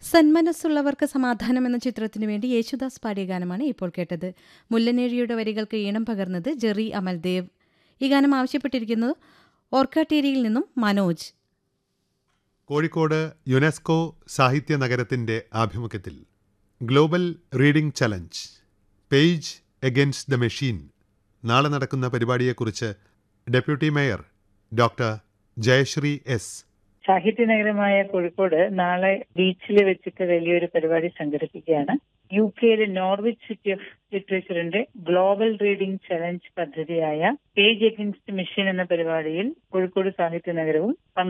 സന്മനസ്സുള്ളവർക്ക് സമാധാനം എന്ന ചിത്രത്തിനു വേണ്ടി യേശുദാസ് പാടിയ ഗാനമാണ് ഇപ്പോൾ കേട്ടത് മുല്ലനേഴിയുടെ വരികൾക്ക് ഈണം പകർന്നത് ജെറി അമൽദേവ് ഈ ഗാനം ആവശ്യപ്പെട്ടിരിക്കുന്നത് ഓർക്കാട്ടേരിയിൽ നിന്നും മനോജ് കോഴിക്കോട് യുനെസ്കോ സാഹിത്യ നഗരത്തിന്റെ ആഭിമുഖ്യത്തിൽ global reading challenge page against the machine നാളെ നടക്കുന്ന പരിപാടിയെക്കുറിച്ച് deputy mayor doctor Jayashree S സാഹിത്യ നഗരമായ കോഴിക്കോട് നാളെ ബീച്ചിൽ വെച്ചിട്ട് വലിയൊരു പരിപാടി സംഘടിപ്പിക്കുകയാണ് യു കെയിലെ നോർവിച്ച് സിറ്റി ഓഫ് ലിറ്ററേച്ചറിന്റെ ഗ്ലോബൽ റീഡിംഗ് ചലഞ്ച് പദ്ധതിയായ പേജ് എഗൻസ്റ്റ് മിഷൻ എന്ന പരിപാടിയിൽ കോഴിക്കോട് സാഹിത്യ നഗരവും